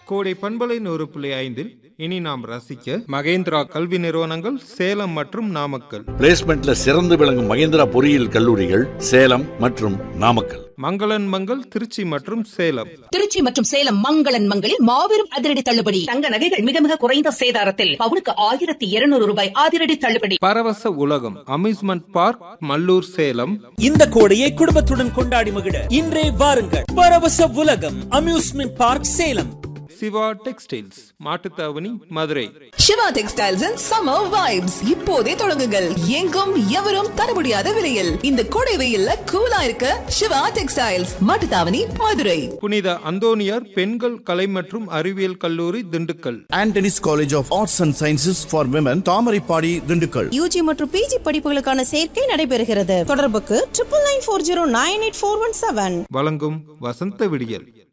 கோடை பண்பலை நூறு புள்ளி ஐந்தில் இனி நாம் ரசிக்க மகேந்திரா கல்வி நிறுவனங்கள் சேலம் மற்றும் நாமக்கல் பிளேஸ்மெண்ட்ல சிறந்து விளங்கும் மகேந்திரா பொறியியல் கல்லூரிகள் சேலம் மற்றும் நாமக்கல் மங்களன் மங்கள் திருச்சி மற்றும் சேலம் திருச்சி மற்றும் சேலம் மங்களன் மங்களில் மாபெரும் அதிரடி தள்ளுபடி தங்க நகைகள் மிக மிக குறைந்த சேதாரத்தில் பவுனுக்கு ஆயிரத்தி இருநூறு ரூபாய் அதிரடி தள்ளுபடி பரவச உலகம் அம்யூஸ்மெண்ட் பார்க் மல்லூர் சேலம் இந்த கோடையை குடும்பத்துடன் கொண்டாடி மகிழ இன்றே வாருங்கள் Paravasa Ulagam amusement park Salem Siva textiles Mattuthavani Madurai Siva textiles and summer vibes இப்போதே தொடங்குங்கள் எங்கும் எவரும் தர முடியாத விலையில் இந்த கோடை வெயில்ல கூலா இருக்க சிவா டெக்ஸ்டைல்ஸ் மாட்டுத்தாவணி மதுரை புனித அந்தோனியார் பெண்கள் கலை மற்றும் அறிவியல் கல்லூரி Dindigul Antony's college of arts and sciences for women Thamaraipadi Dindigul UG மற்றும் பிஜி படிப்புகளுக்கான சேர்க்கை நடைபெறுகிறது தொடர்புக்கு triple nine four zero nine eight four one seven வழங்கும் வசந்த விடியல்